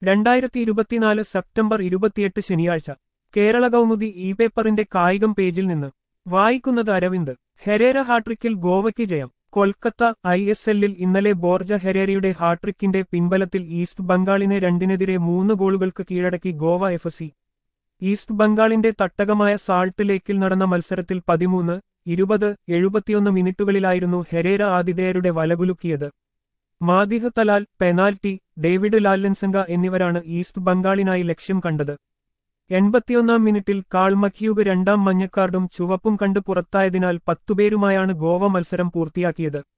രണ്ടായിരത്തി ഇരുപത്തിനാല് സെപ്റ്റംബർ ഇരുപത്തിയെട്ട് ശനിയാഴ്ച കേരള കൗമുദി ഇ പേപ്പറിന്റെ കായികം പേജിൽ നിന്ന് വായിക്കുന്നത് അരവിന്ദ് ഹെരേര ഹാട്രിക്കിൽ ഗോവയ്ക്ക് ജയം കൊൽക്കത്ത ഐ എസ് എല്ലിൽ ഇന്നലെ ബോർജ ഹെരേരയുടെ ഹാട്രിക്കിന്റെ പിൻബലത്തിൽ ഈസ്റ്റ് ബംഗാളിനെ രണ്ടിനെതിരെ മൂന്ന് ഗോളുകൾക്ക് കീഴടക്കി ഗോവ എഫ് സി ഈസ്റ്റ് ബംഗാളിന്റെ തട്ടകമായ സാൾട്ട് ലേക്കിൽ നടന്ന മത്സരത്തിൽ പതിമൂന്ന് ഇരുപത് എഴുപത്തിയൊന്ന് മിനിറ്റുകളിലായിരുന്നു ഹെരേര ആതിഥേയരുടെ വലകുലുക്കിയത് Madih Talal penalty David Lalansanga എന്നിവരാണ് ഈസ്റ്റ് ബംഗാളിനായി ലക്ഷ്യം കണ്ടത് എൺപത്തിയൊന്നാം മിനിറ്റിൽ കാൾ മഖ്യൂഗ് രണ്ടാം മഞ്ഞക്കാർഡും ചുവപ്പും കണ്ട് പുറത്തായതിനാൽ പത്തുപേരുമായാണ് ഗോവ മത്സരം പൂർത്തിയാക്കിയത്